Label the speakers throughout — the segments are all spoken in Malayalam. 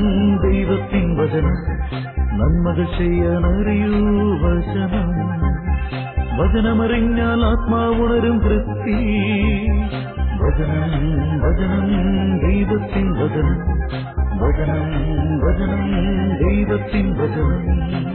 Speaker 1: ദൈവത്തിൻ വചനം നന്മകൾ ചെയ്യാൻ അറിയൂ വചനം വചനമറിഞ്ഞാൽ ആത്മാവുണരും തൃപ്തി വചനം വചനം ദൈവത്തിൻ വചനം വചനം വചനം ദൈവത്തിൻ വചനം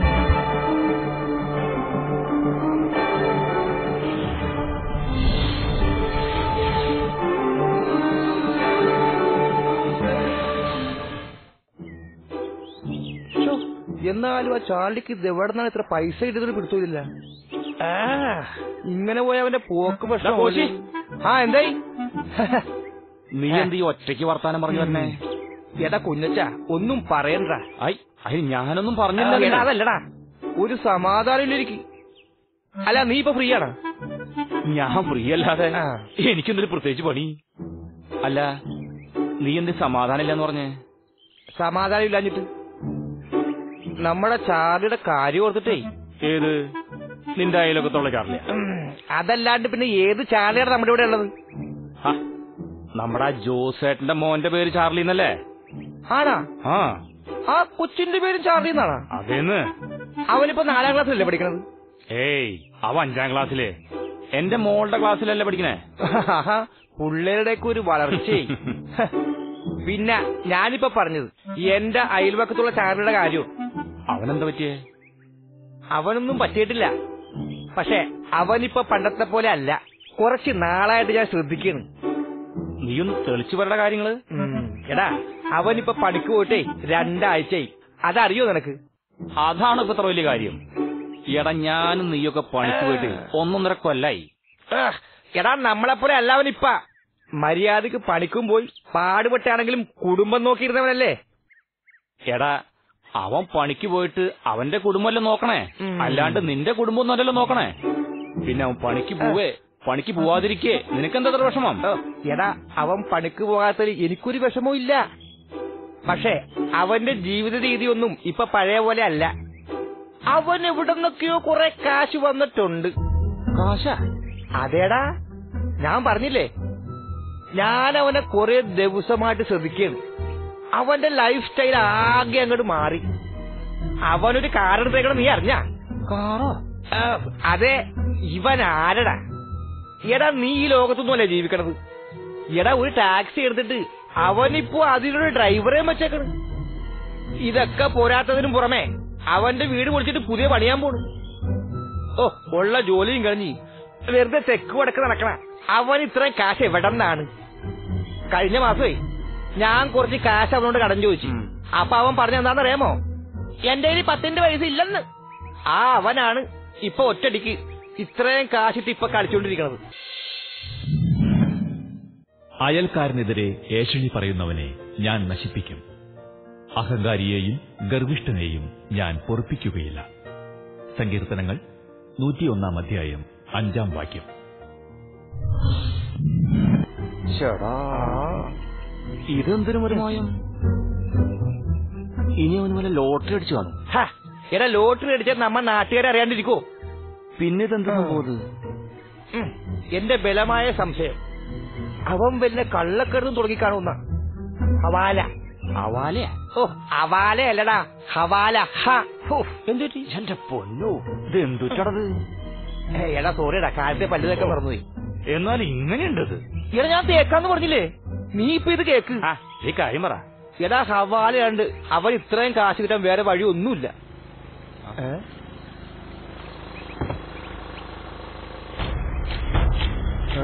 Speaker 2: ശ്ശോ, എന്നാലും ആ ചാണ്ടിക്ക് ഇത് എവിടെ നിന്നാണ് ഇത്ര പൈസ കിട്ടിയതൊരു പിടുത്തമില്ല ആ ഇങ്ങനെ പോയ അവന്റെ പോക്ക്
Speaker 3: ദാ കോശി.
Speaker 2: പ്രശ്നം ആ എന്തായി
Speaker 3: നീ എന്ത് ഈ ഒറ്റയ്ക്ക് വർത്താനം പറഞ്ഞു തന്നെ
Speaker 2: എടാ കുഞ്ഞച്ച ഒന്നും പറയണ്ട
Speaker 3: ഐ അതിന് ഞാനൊന്നും
Speaker 2: ആ,
Speaker 3: പറഞ്ഞില്ല
Speaker 2: എടാ, അതല്ലടാ ഒരു സമാധാനം അല്ല നീ ഇപ്പൊ ഫ്രീ ആണോ
Speaker 3: ഞാൻ ഫ്രീ അല്ലാതെ
Speaker 2: ആ.
Speaker 3: എനിക്കെന്തൊരു പ്രത്യേകിച്ച് പണി അല്ല നീ എന്ത് സമാധാനം ഇല്ലെന്ന് പറഞ്ഞേ
Speaker 2: സമാധാനം ഇല്ലാഞ്ഞിട്ട് നമ്മുടെ ചാർലിയുടെ കാര്യം ഓർത്തിട്ടേ
Speaker 3: ഏത് നിന്റെ അയലൊക്കത്തുള്ള ചാർലിയ
Speaker 2: ഉം, അതല്ലാണ്ട് പിന്നെ ഏത് ചാർലിയാണ് നമ്മുടെ ഇവിടെ ഉള്ളത്
Speaker 3: നമ്മുടെ ആ ജോസേട്ടന്റെ മോന്റെ പേര് ചാർലി എന്നല്ലേ
Speaker 2: ആണാ
Speaker 3: ആ
Speaker 2: ആ കൊച്ചിന്റെ പേരും ചാർലി എന്നാണോ
Speaker 3: അതേന്ന്
Speaker 2: അവനിപ്പോ നാലാം ക്ലാസ്സിലല്ലേ പഠിക്കണത്
Speaker 3: ഏയ് അവ അഞ്ചാം ക്ലാസ്സില് എന്റെ മോളുടെ ക്ലാസ്സിലല്ലേ പഠിക്കണേ
Speaker 2: ആഹാ, പിള്ളേരുടെയൊക്കെ ഒരു വളർച്ചയെ ഹ, പിന്നെ ഞാനിപ്പോ പറഞ്ഞത് എന്റെ അയൽവക്കത്തുള്ള ചാർലിയുടെ കാര്യവും
Speaker 3: അവനെന്താ പറ്റിയേ
Speaker 2: അവനൊന്നും പറ്റിയിട്ടില്ല പക്ഷെ അവനിപ്പോ പണ്ടത്തെ പോലെ അല്ല കുറച്ച് നാളായിട്ട് ഞാൻ ശ്രദ്ധിക്കുന്നു
Speaker 3: നീയൊന്ന് തെളിച്ചു പറയുടെ കാര്യങ്ങള്
Speaker 2: ഉം, എടാ അവനിപ്പോ പണിക്ക് പോയിട്ടേ രണ്ടാഴ്ചയായി അതറിയോ നിനക്ക്
Speaker 3: അതാണ് ഇപ്പൊ ഇത്ര വലിയ കാര്യം എടാ ഞാനും നീയൊക്കെ പണിക്ക് പോയിട്ട് ഒന്നൊന്നര കൊല്ലായി
Speaker 2: ആഹ്, എടാ നമ്മളെപ്പോലെ അല്ല അവനിപ്പ മര്യാദക്ക് പണിക്കും പോയി പാടുപെട്ടാണെങ്കിലും കുടുംബം നോക്കിയിരുന്നവനല്ലേ
Speaker 3: എടാ അവൻ പണിക്ക് പോയിട്ട് അവന്റെ കുടുംബമല്ലേ നോക്കണേ
Speaker 2: ഉം.
Speaker 3: അല്ലാണ്ട് നിന്റെ കുടുംബം ഒന്നല്ലല്ലോ നോക്കണേ പിന്നെ അവൻ പണിക്ക് പോവേ പണിക്ക് പോവാതിരിക്കേ നിനക്കെന്താ ഇത്ര വിഷമം
Speaker 2: ഓ, എടാ അവൻ പണിക്ക് പോകാത്തതിൽ എനിക്കൊരു വിഷമവും ഇല്ല പക്ഷേ അവന്റെ ജീവിത രീതിയൊന്നും ഇപ്പൊ പഴയ പോലെ അല്ല അവൻ എവിടെ നിന്നൊക്കെയോ കുറെ കാശ് വന്നിട്ടുണ്ട്
Speaker 3: കാശ
Speaker 2: അതേടാ ഞാൻ പറഞ്ഞില്ലേ ഞാൻ അവനെ കുറെ ദിവസമായിട്ട് ശ്രദ്ധിക്കുകയാണ് അവന്റെ ലൈഫ് സ്റ്റൈൽ ആകെ അങ്ങോട്ട് മാറി അവനൊരു കാർ എടുത്തേക്കണം നീ അറിഞ്ഞ
Speaker 3: കാറോ
Speaker 2: അതെ ഇവൻ ആരടാ എടാ നീ ഈ ലോകത്തൊന്നുമല്ലേ ജീവിക്കണത് എടാ ഒരു ടാക്സി എടുത്തിട്ട് അവനിപ്പോ അതിലൊരു ഡ്രൈവറെ വെച്ചേക്കണ് ഇതൊക്കെ പോരാത്തതിനും പുറമെ അവന്റെ വീട് പൊളിച്ചിട്ട് പുതിയ പണിയാൻ പോണു ഓ ഉള്ള ജോലിയും കഴിഞ്ഞ് വെറുതെ തെക്ക് വടക്ക് നടക്കണ അവൻ ഇത്രയും കാശ് എവിടെ നിന്നാണ് കഴിഞ്ഞ മാസമേ ഞാൻ കുറച്ച് കാശ് അവനോട് കടം ചോദിച്ചു
Speaker 3: ഉം.
Speaker 2: അപ്പൊ അവൻ പറഞ്ഞ എന്താണെന്നറിയാമോ എന്റെ കയ്യിൽ പത്തിന്റെ പൈസ ഇല്ലെന്ന് ആ അവനാണ് ഇപ്പൊ ഒറ്റടിക്ക് ഇത്രയും കാശിട്ട് ഇപ്പൊ കളിച്ചോണ്ടിരിക്കണത്
Speaker 4: അയൽക്കാരനെതിരെ ഏഷണി പറയുന്നവനെ ഞാൻ നശിപ്പിക്കും അഹങ്കാരിയെയും ഗർവിഷ്ഠനെയും ഞാൻ പൊറുപ്പിക്കുകയില്ല സങ്കീർത്തനങ്ങൾ നൂറ്റിയൊന്നാം അധ്യായം അഞ്ചാം വാക്യം
Speaker 3: ഇതെന്തൊരു മരുമായം ഇനി അവന് വല്ല ലോട്ടറി അടിച്ചു കാണും
Speaker 2: ഹ, എടാ ലോട്ടറി അടിച്ചാൽ നമ്മ നാട്ടുകാരെ അറിയാണ്ടിരിക്കോ
Speaker 3: പിന്നെ ഇതെന്താ സംഭവത്
Speaker 2: ഉം, എന്റെ ബലമായ സംശയം അവൻ വല്ല കള്ളക്കടത്തും തുടങ്ങിക്കാണുന്ന ഹവാല
Speaker 3: അവാലയാ
Speaker 2: ഓ അവാല അല്ലടാ ഹവാല ഹ ഹോ,
Speaker 3: എന്തുപറ്റി എന്റെ പൊന്നു ഇത് എന്തുറ്റടത്
Speaker 2: ഏ, എടാ സോറിയടാ കാലത്തെ പല്ലുതൊക്കെ മറന്നുപോയി
Speaker 3: എന്നാൽ ഇങ്ങനെയുണ്ടത്
Speaker 2: എടാ ഞാൻ തേക്കാന്ന് പറഞ്ഞില്ലേ നീ ഇപ്പൊ ഇത് കേക്ക്
Speaker 3: ആ ഈ കാര്യം പറ
Speaker 2: എടാ ഹവാലയുണ്ട് അവൻ ഇത്രയും കാശ് കിട്ടാൻ വേറെ വഴി ഒന്നുമില്ല ഏ? ഏ?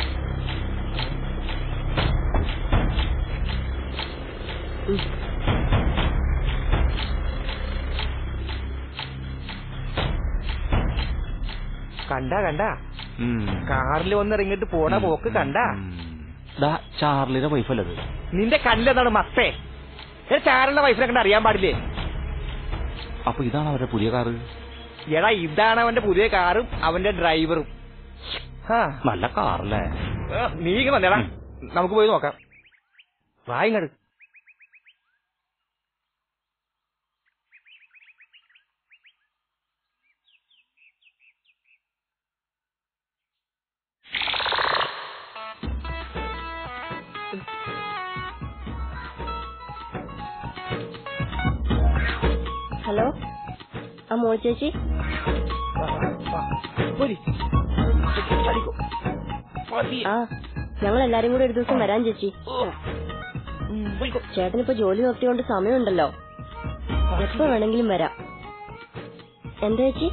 Speaker 2: കണ്ട കണ്ട കാറിൽ വന്നിറങ്ങിട്ട് പോണ പോക്ക് കണ്ട
Speaker 3: ദാ ചാർലിയുടെ വൈഫല്ലത്
Speaker 2: നിന്റെ കണ്ണിലെന്താണ് മത്തേ ഏ ചാരന്റെ വൈഫിനെ കണ്ട് അറിയാൻ പാടില്ലേ
Speaker 3: അപ്പൊ ഇതാണ് അവരുടെ പുതിയ കാറ്
Speaker 2: എടാ ഇതാണ് അവന്റെ പുതിയ കാറും അവന്റെ ഡ്രൈവറും ആ,
Speaker 3: നല്ല കാറല്ലേ
Speaker 2: ഏ, നീ ഇങ്ങ് വന്നേടാ നമുക്ക് പോയി നോക്കാം വാ ഇങ്ങട്
Speaker 5: ഹലോ ആ മോൾ ചേച്ചി
Speaker 2: പോരി. ചാടിക്കോ. പതിയെ.
Speaker 5: ആ ഞങ്ങൾ എല്ലാരും കൂടെ ഒരു ദിവസം വരാൻ ചേച്ചി
Speaker 2: ഓ. ഉം, പോയിക്കോ.
Speaker 5: ചേട്ടനിപ്പോ ജോലി നിർത്തിയോണ്ട് സമയമുണ്ടല്ലോ എപ്പോ വേണമെങ്കിലും വരാം എന്താ ചേച്ചി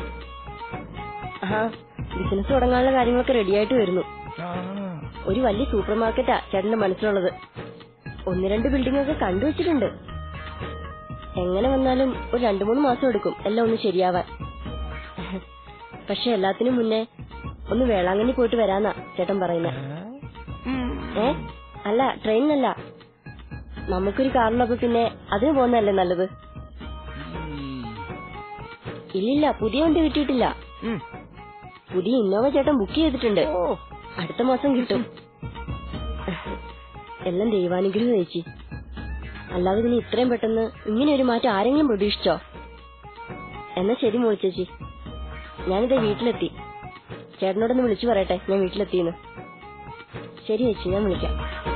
Speaker 5: ആ ബിസിനസ് തുടങ്ങാനുള്ള കാര്യങ്ങളൊക്കെ റെഡിയായിട്ട് വരുന്നു
Speaker 2: ആ.
Speaker 5: ഒരു വലിയ സൂപ്പർ മാർക്കറ്റാ ചേട്ടന്റെ മനസ്സിലുള്ളത് ഒന്ന് രണ്ട് ബിൽഡിംഗ് ഒക്കെ കണ്ടുവച്ചിട്ടുണ്ട് എങ്ങനെ വന്നാലും ഒരു രണ്ടു മൂന്ന് മാസം എടുക്കും എല്ലാം ഒന്ന് ശരിയാവാൻ പക്ഷെ എല്ലാത്തിനും മുന്നേ ഒന്ന് വേളാങ്കണ്ണി പോയിട്ട് വരാന്നാ ചേട്ടൻ പറയുന്നത്
Speaker 2: ഉം.
Speaker 5: ഏ അല്ല ട്രെയിനിനല്ല നമുക്കൊരു കാറിലൊക്കെ പിന്നെ അതിന് പോകുന്നതല്ലേ നല്ലത് ഇല്ലില്ല പുതിയ വണ്ടി കിട്ടിയിട്ടില്ല
Speaker 2: ഉം.
Speaker 5: പുതിയ ഇന്നോവ ചേട്ടൻ ബുക്ക് ചെയ്തിട്ടുണ്ട്
Speaker 2: ഓ.
Speaker 5: അടുത്ത മാസം കിട്ടും എല്ലാം ദൈവാനുഗ്രഹം ചേച്ചി അല്ലാതെ പിന്നെ ഇത്രയും പെട്ടെന്ന് ഇങ്ങനെ ഒരു മാറ്റം ആരെങ്കിലും പ്രതീക്ഷിച്ചോ എന്നാ ശരി മോളി ചേച്ചി ഞാനിത് വീട്ടിലെത്തി ചേട്ടനോടൊന്ന് വിളിച്ചു പറയട്ടെ ഞാൻ വീട്ടിലെത്തിയെന്ന് ശരി ചേച്ചി ഞാൻ വിളിക്കാം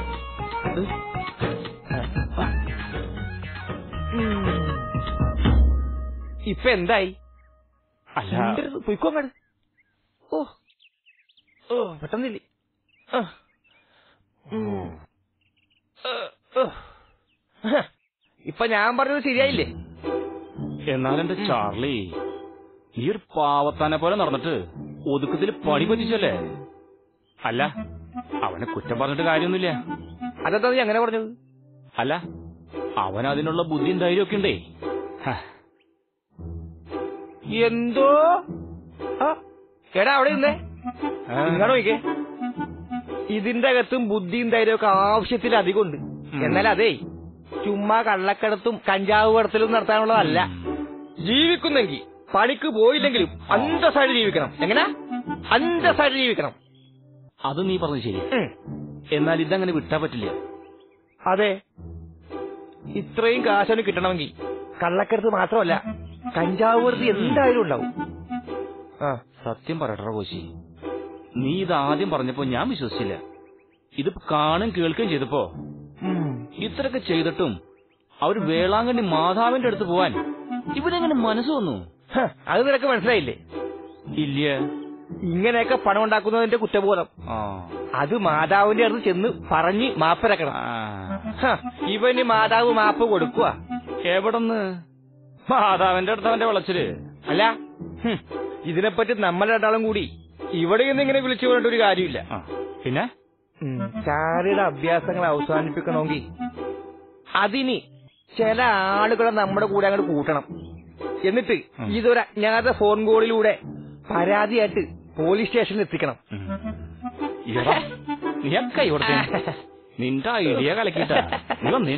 Speaker 2: ഉം. ഇപ്പൊ എന്തായി
Speaker 3: അല്ല
Speaker 2: മിണ്ടരുത്, പൊയ്ക്കോ അങ്ങട്. ഓ ഓ പെട്ടെന്നില്ലേ ആ. ഉം. ആ, ആ. ഹ, ഇപ്പൊ ഞാൻ പറഞ്ഞത് ശരിയായില്ലേ
Speaker 3: എന്നാലെന്റെ ചാർലി നീ ഒരു പാവത്താനെ പോലെ നടന്നിട്ട് ഒതുക്കത്തിൽ പണി പറ്റിച്ചല്ലേ അല്ല അവനെ കുറ്റം പറഞ്ഞിട്ട് കാര്യമൊന്നുമില്ല
Speaker 2: അതെന്താ നീ അങ്ങനെ പറഞ്ഞത്
Speaker 3: അല്ല അവൻ അതിനുള്ള ബുദ്ധിയും ധൈര്യമൊക്കെ ഉണ്ടേ ഹ,
Speaker 2: എന്തോ ആ, എടാ അവിടെ ഇന്നേ
Speaker 3: ആ.
Speaker 2: ഇങ്ങോട്ട് നോക്കിക്കേ ഇതിന്റെ അകത്തും ബുദ്ധിയും ധൈര്യമൊക്കെ ആവശ്യത്തിലധികം ഉണ്ട് എന്നാൽ അതേ ചുമ്മാ കള്ളക്കടത്തും കഞ്ചാവ് കടത്തലും നടത്താനുള്ളതല്ല ജീവിക്കുന്നെങ്കിൽ പണിക്ക് പോയില്ലെങ്കിലും അന്തസ്സായിട്ട് ജീവിക്കണം എങ്ങനെ അന്തസ്സായിട്ട് ജീവിക്കണം
Speaker 3: അത് നീ പറഞ്ഞത് ശരി
Speaker 2: ഉം.
Speaker 3: എന്നാൽ ഇതങ്ങനെ വിട്ടാ പറ്റില്ല
Speaker 2: അതെ ഇത്രയും കാശന് കിട്ടണമെങ്കിൽ കള്ളക്കടത്ത് മാത്രമല്ല കഞ്ചാവ് കടത്ത് എന്തായാലും ഉണ്ടാവും ആ
Speaker 3: സത്യം പറയട്ടെ കോശി നീ ഇത് ആദ്യം പറഞ്ഞപ്പോ ഞാൻ വിശ്വസിച്ചില്ല ഇത് കാണും കേൾക്കുകയും ചെയ്തപ്പോ
Speaker 2: ഉം.
Speaker 3: ഇത്രയൊക്കെ ചെയ്തിട്ടും അവര് വേളാങ്കണ്ണി മാതാവിന്റെ അടുത്ത് പോവാൻ ഇവരെങ്ങനെ മനസ്സ് വന്നു
Speaker 2: ഹ, അത് നിനക്ക് മനസ്സിലായില്ലേ
Speaker 3: ഇല്ല
Speaker 2: ഇങ്ങനെയൊക്കെ പണം ഉണ്ടാക്കുന്നതിന്റെ കുറ്റബോധം
Speaker 3: ആ
Speaker 2: അത് മാതാവിന്റെ അടുത്ത് ചെന്ന് പറഞ്ഞ് മാപ്പിരക്കണം
Speaker 3: ആ.
Speaker 2: ഹ, ഇവന് മാതാവ് മാപ്പ് കൊടുക്കുക
Speaker 3: എവിടുന്ന് മാതാവിന്റെ അടുത്ത് അവന്റെ വിളച്ചില്
Speaker 2: അല്ല ഹും, ഇതിനെപ്പറ്റി നമ്മൾ രണ്ടാളും കൂടി ഇവിടെ നിന്ന് ഇങ്ങനെ വിളിച്ചു പറഞ്ഞിട്ട് ഒരു കാര്യമില്ല
Speaker 3: ആ, പിന്നെ
Speaker 2: ഉം, ചാരിയുടെ അഭ്യാസങ്ങൾ അവസാനിപ്പിക്കണമെങ്കിൽ അതിന് ചില ആളുകളെ നമ്മുടെ കൂടെ അങ്ങോട്ട് കൂട്ടണം എന്നിട്ട്
Speaker 3: ഉം.
Speaker 2: ഇതൊരു അജ്ഞാത ഫോൺ കോളിലൂടെ പരാതിയായിട്ട് പോലീസ് സ്റ്റേഷനിൽ എത്തിക്കണം
Speaker 3: ഉം. എടാ, നീയൊക്കെ ഇവിടുത്തെ നിന്റെ ഐഡിയ കളിക്കിട്ടാ നീ വന്നേ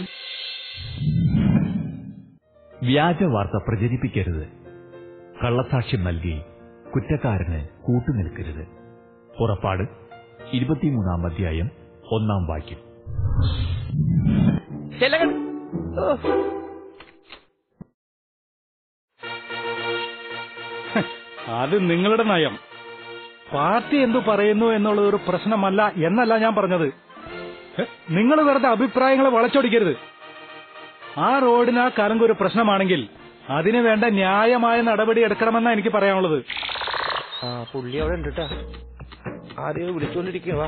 Speaker 4: വ്യാജ വാർത്ത പ്രചരിപ്പിക്കരുത് കള്ളസാക്ഷ്യം നൽകി കുറ്റക്കാരന് കൂട്ടുനിൽക്കരുത് പുറപ്പാട് ഇരുപത്തിമൂന്നാം അധ്യായം ഒന്നാം വാക്യം
Speaker 2: ചെല്ലകൻ
Speaker 6: അത് നിങ്ങളുടെ നയം പാർട്ടി എന്തു പറയുന്നു എന്നുള്ളത് ഒരു പ്രശ്നമല്ല എന്നല്ല ഞാൻ പറഞ്ഞത് നിങ്ങൾ വെറുതെ അഭിപ്രായങ്ങളെ വളച്ചൊടിക്കരുത് ആ റോഡിന് ആ കലങ്ക് ഒരു പ്രശ്നമാണെങ്കിൽ അതിന് വേണ്ട ന്യായമായ നടപടി എടുക്കണമെന്നാണ് എനിക്ക് പറയാനുള്ളത്
Speaker 2: ആ പുള്ളി അവിടെ ഉണ്ട് കേട്ടാ ആരെയും വിളിച്ചോണ്ടിരിക്കുക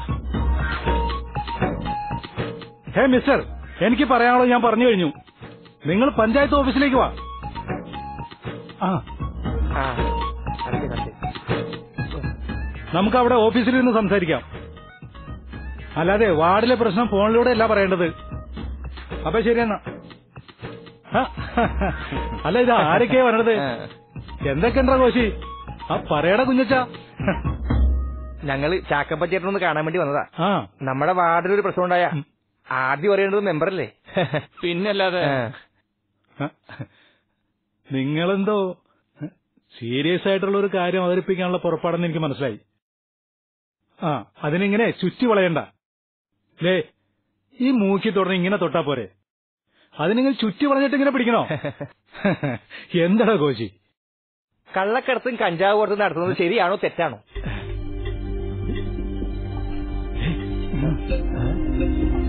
Speaker 6: ഹേ മിസ്റ്റർ എനിക്ക് പറയാനുള്ളത് ഞാൻ പറഞ്ഞു കഴിഞ്ഞു നിങ്ങൾ പഞ്ചായത്ത് ഓഫീസിലേക്ക് വാ ആ
Speaker 2: ആ അടക്കെ കണ്ടേ
Speaker 6: നമുക്ക് അവിടെ ഓഫീസിൽ നിന്ന് സംസാരിക്കാം അല്ലാതെ വാർഡിലെ പ്രശ്നം ഫോണിലൂടെ അല്ല പറയേണ്ടത് അപ്പൊ ശരിയെന്നാ ആ, അല്ല ഇത് ആരൊക്കെയാ പറഞ്ഞത് എന്തൊക്കെയുണ്ടാ കോശി ആ പറയടാ കുഞ്ഞച്ച
Speaker 2: ഞങ്ങള് ചാക്കപ്പച്ചേട്ടനൊന്ന് കാണാൻ വേണ്ടി വന്നതാ
Speaker 6: ആ
Speaker 2: നമ്മുടെ വാർഡിൽ ഒരു പ്രശ്നം ഉണ്ടായ ആദ്യം പറയേണ്ടത് മെമ്പറല്ലേ
Speaker 3: പിന്നല്ലാതെ
Speaker 6: ആ. നിങ്ങളെന്തോ സീരിയസ് ആയിട്ടുള്ള ഒരു കാര്യം അവതരിപ്പിക്കാനുള്ള പുറപ്പാടെന്ന് എനിക്ക് മനസ്സിലായി ആ അതിനിങ്ങനെ ചുറ്റി വളയണ്ട ലേ ഈ മൂക്കി തുടർന്ന് ഇങ്ങനെ തൊട്ടാ പോരെ അതിനിങ്ങനെ ചുറ്റി വളഞ്ഞിട്ട് ഇങ്ങനെ പിടിക്കണോ എന്താടാ കോശി
Speaker 2: കള്ളക്കടത്തും കഞ്ചാവ് കൊടുത്തും നടത്തുന്നത് ശരിയാണോ തെറ്റാണോ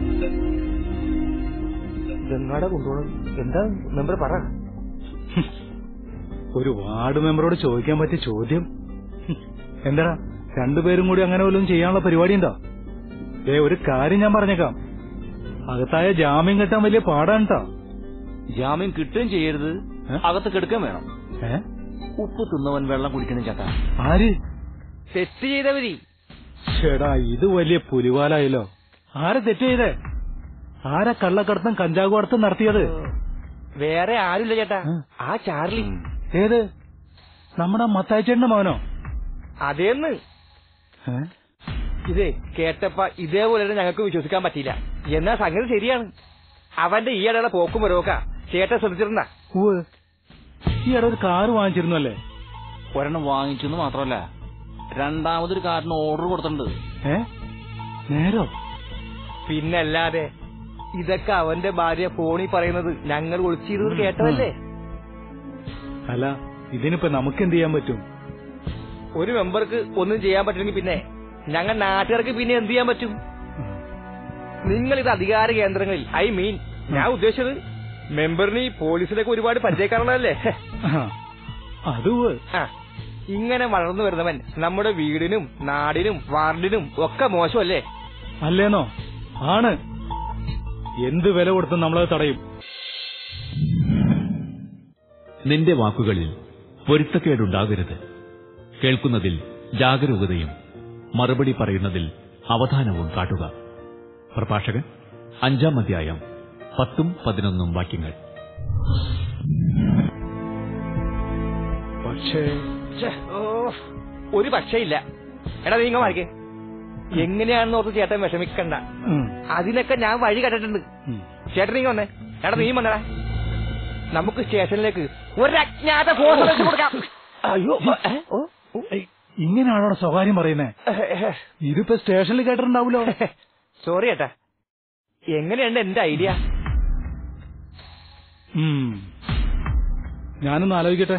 Speaker 2: ഇതെങ്ങാടെ കൊണ്ടുപോകണം എന്താ മെമ്പർ പറ
Speaker 6: ഒരു വാർഡ് മെമ്പറോട് ചോദിക്കാൻ പറ്റിയ ചോദ്യം ഹും. എന്താ രണ്ടുപേരും കൂടി അങ്ങനെ വല്ലതും ചെയ്യാനുള്ള പരിപാടി ഉണ്ടോ ഏ ഒരു കാര്യം ഞാൻ പറഞ്ഞേക്കാം അകത്തായ ജാമ്യം കിട്ടാൻ വലിയ പാടാണ് ട്ടോ
Speaker 3: ജാമ്യം കിട്ടുകയും ചെയ്യരുത്
Speaker 6: ഏ?
Speaker 3: അകത്ത് കെടുക്കാൻ വേണം
Speaker 6: ഏ
Speaker 3: ഉപ്പ് തിന്നവൻ വെള്ളം കുടിക്കണം ചേട്ടാ
Speaker 6: ആര്
Speaker 2: തെറ്റ് ചെയ്തവരി
Speaker 6: ചേടാ ഇത് വലിയ പുലിവാലായല്ലോ ആരെ തെറ്റ് ചെയ്തേ ആരാ കള്ളക്കടത്തും കഞ്ചാവ് കടത്തും നടത്തിയത്
Speaker 2: വേറെ ആരുമില്ല ചേട്ടാ
Speaker 6: ഉം.
Speaker 2: ആ ചാർലി
Speaker 6: ഏത് നമ്മുടെ മത്തായിച്ചേട്ടന്റെ മകനോ
Speaker 2: അതേന്ന്
Speaker 6: ഏ?
Speaker 2: ഇതേ കേട്ടപ്പ ഇതേപോലെ തന്നെ ഞങ്ങൾക്ക് വിശ്വസിക്കാൻ പറ്റിയില്ല എന്നാ സംഗതി ശരിയാണ് അവന്റെ ഈയിടെയുള്ള പോക്കും വരവൊക്കെ ചേട്ടൻ ശ്രദ്ധിച്ചിരുന്ന
Speaker 6: ഉവ്വ്. ഈയിടെ ഒരു കാറ് വാങ്ങിച്ചിരുന്നു അല്ലേ
Speaker 3: ഒരെണ്ണം വാങ്ങിച്ചെന്ന് മാത്രമല്ല രണ്ടാമതൊരു കാറിന് ഓർഡർ കൊടുത്തിട്ടുണ്ട്
Speaker 6: ഏ നേരോ
Speaker 2: പിന്നല്ലാതെ ഇതൊക്കെ അവന്റെ ഭാര്യ ഫോണിൽ പറയുന്നത് ഞങ്ങൾ ഒളിച്ചിരുന്നത് കേട്ടതല്ലേ
Speaker 6: അല്ല ഇതിനിപ്പോ നമുക്ക് എന്ത് ചെയ്യാൻ പറ്റും
Speaker 2: ഒരു മെമ്പർക്ക് ഒന്നും ചെയ്യാൻ പറ്റില്ലെങ്കിൽ പിന്നെ ഞങ്ങൾ നാട്ടുകാർക്ക് പിന്നെ എന്ത് ചെയ്യാൻ പറ്റും നിങ്ങൾ ഇത് അധികാര കേന്ദ്രങ്ങളിൽ ഐ മീൻ ഞാൻ ഉദ്ദേശിച്ചത് മെമ്പറിന് ഈ പോലീസിലേക്ക് ഒരുപാട് പരിചയക്കാരുള്ളതല്ലേ
Speaker 6: ആ, അത് ഉവ്വ്.
Speaker 2: ആ ഇങ്ങനെ വളർന്നു വരുന്നവൻ നമ്മുടെ വീടിനും നാടിനും വാർഡിനും ഒക്കെ മോശമല്ലേ
Speaker 6: അല്ലേന്നോ ആണ് എന്ത് വില കൊടുത്തും നമ്മളത് തടയും
Speaker 4: നിന്റെ വാക്കുകളിൽ പൊരുത്തക്കേടുണ്ടാകരുത് കേൾക്കുന്നതിൽ ജാഗരൂകതയും മറുപടി പറയുന്നതിൽ അവധാനവും കാട്ടുക പ്രഭാഷകൻ അഞ്ചാം അധ്യായം പത്തും പതിനൊന്നും വാക്യങ്ങൾ
Speaker 6: പക്ഷേ
Speaker 2: ഛെ, ഓ, ഒരു പക്ഷയില്ല എടാ നീ ഇങ്ങ മാറിക്കേ എങ്ങനെയാണെന്ന് ഓർത്ത് ചേട്ടൻ വിഷമിക്കണ്ട
Speaker 6: ഉം,
Speaker 2: അതിനൊക്കെ ഞാൻ വഴി കണ്ടിട്ടുണ്ട്
Speaker 6: ഉം.
Speaker 2: ചേട്ടൻ നീ വന്നേ എടാ നീ വന്നടാ നമുക്ക് സ്റ്റേഷനിലേക്ക് ഒരു അജ്ഞാത ഫോൺ വെച്ച് കൊടുക്കാം അയ്യോ ഏ? ഓ, ഓ.
Speaker 6: ഏയ്, ഇങ്ങനെയാണോ സ്വകാര്യം പറയുന്നേ ഇതിപ്പോ സ്റ്റേഷനിൽ കേട്ടിട്ടുണ്ടാവൂലോ
Speaker 2: സോറി ചേട്ടാ എങ്ങനെയുണ്ട് എന്റെ ഐഡിയ
Speaker 6: ഉം. ഞാനൊന്ന് ആലോചിക്കട്ടെ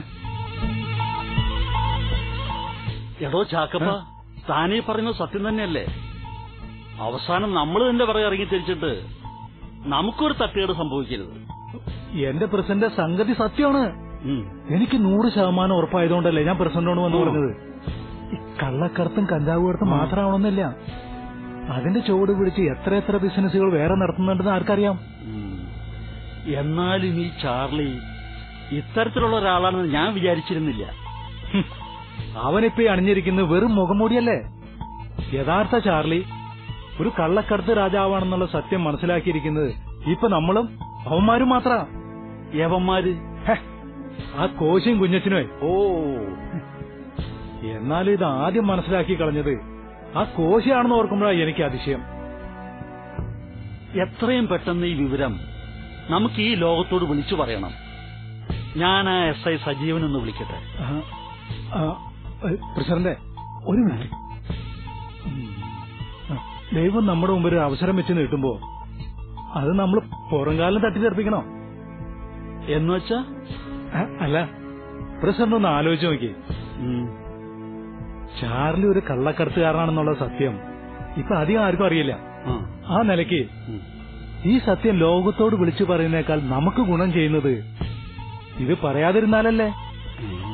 Speaker 7: എടോ ചാക്കപ്പ താനീ പറയുന്നത് സത്യം തന്നെയല്ലേ അവസാനം നമ്മൾ തന്നെ പറയാൻ ഇറങ്ങി തിരിച്ചിട്ട് നമുക്കൊരു തട്ടുകേട് സംഭവിക്കരുത്
Speaker 6: എന്റെ പ്രസിഡന്റ് സംഗതി സത്യമാണ്
Speaker 7: ഉം.
Speaker 6: എനിക്ക് നൂറ് ശതമാനം ഉറപ്പായതുകൊണ്ടല്ലേ ഞാൻ പ്രസിഡന്റോട് വന്ന് പറഞ്ഞത് ഈ കള്ളക്കടത്തും കഞ്ചാവ് കടത്തും മാത്രമാവണമെന്നില്ല അതിന്റെ ചുവട് പിടിച്ച് എത്ര എത്ര ബിസിനസ്സുകൾ വേറെ നടത്തുന്നുണ്ടെന്ന് ആർക്കറിയാം
Speaker 7: ഉം. എന്നാലും ഈ ചാർലി ഇത്തരത്തിലുള്ള ഒരാളാണെന്ന് ഞാൻ വിചാരിച്ചിരുന്നില്ല
Speaker 6: ഹും. അവനിപ്പോ ഈ അണിഞ്ഞിരിക്കുന്നത് വെറും മുഖംമൂടിയല്ലേ യഥാർത്ഥ ചാർലി ഒരു കള്ളക്കടത്ത് രാജാവാണെന്നുള്ള സത്യം മനസ്സിലാക്കിയിരിക്കുന്നത് ഇപ്പൊ നമ്മളും അവന്മാരും മാത്ര
Speaker 7: യവന്മാര്
Speaker 6: ആ കോശിയും കുഞ്ഞച്ചനുമേ
Speaker 7: ഓ
Speaker 6: എന്നാലും ഇത് ആദ്യം മനസ്സിലാക്കി കളഞ്ഞത് ആ കോശിയാണെന്ന് ഓർക്കുമ്പോഴാണ് എനിക്ക് അതിശയം
Speaker 7: എത്രയും പെട്ടെന്ന് ഈ വിവരം നമുക്ക് ഈ ലോകത്തോട് വിളിച്ചു പറയണം ഞാൻ ആ എസ് ഐ സജീവനൊന്ന് വിളിക്കട്ടെ
Speaker 6: ആ, ആ, ഏ, പ്രസിഡന്റെ ഒരു മിനിറ്റ് ഉം. ആ, ദൈവം നമ്മുടെ മുമ്പിൽ ഒരു അവസരം വെച്ച് നീട്ടുമ്പോ അത് നമ്മൾ പുറംകാലം തട്ടിത്തെറിപ്പിക്കണോ
Speaker 7: എന്നുവെച്ചാ
Speaker 6: ആ, അല്ല പ്രസിഡന്റ് ഒന്ന് ആലോചിച്ച് നോക്കി
Speaker 7: ഉം.
Speaker 6: ചാർലി ഒരു കള്ളക്കടത്തുകാരനാണെന്നുള്ള സത്യം ഇപ്പൊ അധികം ആർക്കും അറിയില്ല
Speaker 7: ആ.
Speaker 6: ആ നിലയ്ക്ക്
Speaker 7: ഉം.
Speaker 6: ഈ സത്യം ലോകത്തോട് വിളിച്ചു പറയുന്നേക്കാൾ നമുക്ക് ഗുണം ചെയ്യുന്നത് ഇത് പറയാതിരുന്നാലല്ലേ
Speaker 7: ഉം.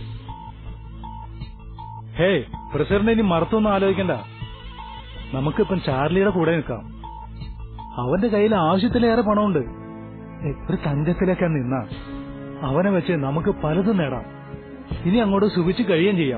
Speaker 6: ഹേ പ്രസിഡന്റ് ഇനി മറത്തൊന്നും ആലോചിക്കണ്ട നമുക്കിപ്പം ചാർലിയുടെ കൂടെ നിൽക്കാം അവന്റെ കയ്യിൽ ആവശ്യത്തിലേറെ പണമുണ്ട് ഏ, ഒരു തഞ്ചത്തിലൊക്കെ നിന്ന അവനെ വെച്ച് നമുക്ക് പലതും നേടാം ഇനി അങ്ങോട്ട് സുഖിച്ച് കഴിയുകയും ചെയ്യാം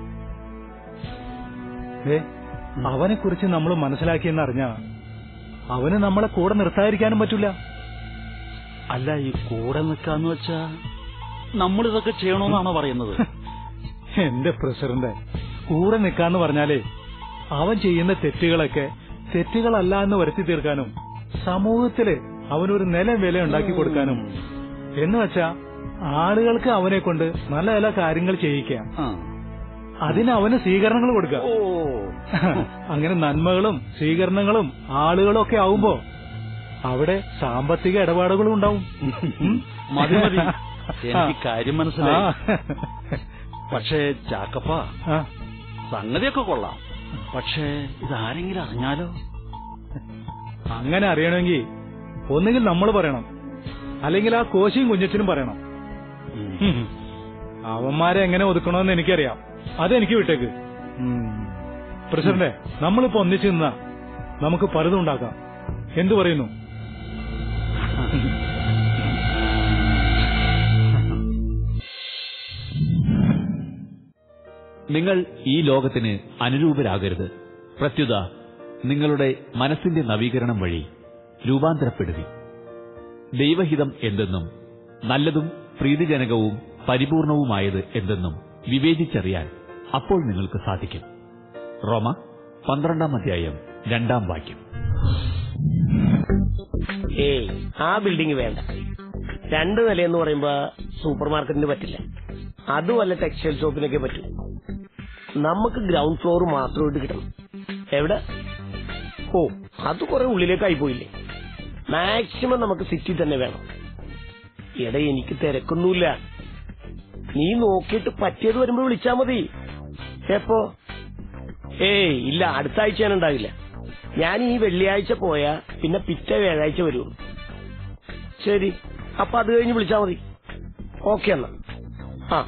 Speaker 6: ഏ അവനെ കുറിച്ച് നമ്മൾ മനസ്സിലാക്കിയെന്ന് അറിഞ്ഞ അവന് നമ്മളെ കൂടെ നിർത്താതിരിക്കാനും പറ്റൂല
Speaker 7: അല്ല ഈ കൂടെ നിൽക്കാന്ന് വെച്ചാ നമ്മൾ ഇതൊക്കെ ചെയ്യണമെന്നാണോ പറയുന്നത്
Speaker 6: എന്റെ പ്രസിഡന്റ് കൂടെ നിൽക്കാന്ന് പറഞ്ഞാലേ അവൻ ചെയ്യുന്ന തെറ്റുകളൊക്കെ തെറ്റുകളല്ല എന്ന് വരുത്തി തീർക്കാനും സമൂഹത്തില് അവനൊരു നില വില ഉണ്ടാക്കി കൊടുക്കാനും എന്ന് വെച്ചാ ആളുകൾക്ക് അവനെ കൊണ്ട് നല്ല നല്ല കാര്യങ്ങൾ ചെയ്യിക്കാം
Speaker 7: ആ.
Speaker 6: അതിന് അവന് സ്വീകരണങ്ങൾ കൊടുക്കുക
Speaker 7: ഓ
Speaker 6: അങ്ങനെ നന്മകളും സ്വീകരണങ്ങളും ആളുകളും ഒക്കെ ആവുമ്പോ അവിടെ സാമ്പത്തിക ഇടപാടുകളും ഉണ്ടാവും ഉം.
Speaker 7: മതി മതി എനിക്ക് കാര്യം മനസ്സിലായി
Speaker 6: ആ.
Speaker 7: പക്ഷേ ചാക്കപ്പ
Speaker 6: ആ.
Speaker 7: സംഗതിയൊക്കെ കൊള്ളാം പക്ഷേ ഇതാരെങ്കിലും അറിഞ്ഞാലോ
Speaker 6: അങ്ങനെ അറിയണമെങ്കിൽ ഒന്നുകിൽ നമ്മൾ പറയണം അല്ലെങ്കിൽ ആ കോശിയും കുഞ്ഞച്ചനും പറയണം
Speaker 7: ഉം.
Speaker 6: ഉം. അവന്മാരെ എങ്ങനെ ഒതുക്കണമെന്ന് എനിക്കറിയാം അതെനിക്ക് വിട്ടേക്ക് പ്രസിഡന്റെ നമ്മളിപ്പോ ഒന്നിച്ചു നിന്നാ നമുക്ക് പലതും ഉണ്ടാക്കാം എന്തു പറയുന്നു
Speaker 4: നിങ്ങൾ ഈ ലോകത്തിന് അനുരൂപരാകരുത് പ്രത്യുത നിങ്ങളുടെ മനസ്സിന്റെ നവീകരണം വഴി രൂപാന്തരപ്പെടുവി ദൈവഹിതം എന്തെന്നും നല്ലതും പ്രീതിജനകവും പരിപൂർണവുമായത് എന്തെന്നും വിവേചിച്ചറിയാൻ അപ്പോൾ നിങ്ങൾക്ക് സാധിക്കും റോമ പന്ത്രണ്ടാം അധ്യായം രണ്ടാം വാക്യം
Speaker 8: ഏയ് ആ ബിൽഡിംഗ് വേണ്ട രണ്ട് നിലയെന്ന് പറയുമ്പോ സൂപ്പർ മാർക്കറ്റിന് പറ്റില്ല അതുമല്ല ടെക്സ്റ്റൈൽ ഷോപ്പിനൊക്കെ പറ്റൂ നമുക്ക് ഗ്രൗണ്ട് ഫ്ലോർ മാത്രമായിട്ട് കിട്ടണം എവിടെ ഓ അത് കുറെ ഉള്ളിലേക്കായി പോയില്ലേ മാക്സിമം നമുക്ക് സിറ്റി തന്നെ വേണം എടാ എനിക്ക് തിരക്കൊന്നുമില്ല നീ നോക്കിയിട്ട് പറ്റിയത് വരുമ്പോ വിളിച്ചാ മതി എപ്പോ ഏയ് ഇല്ല അടുത്ത ആഴ്ച ഞാൻ ഉണ്ടാവില്ല ഞാൻ ഈ വെള്ളിയാഴ്ച പോയാ പിന്നെ പിറ്റേ വ്യാഴാഴ്ച വരുള്ളൂ ശരി അപ്പൊ അത് കഴിഞ്ഞ് വിളിച്ചാ മതി ഓക്കെ എന്നാ ആ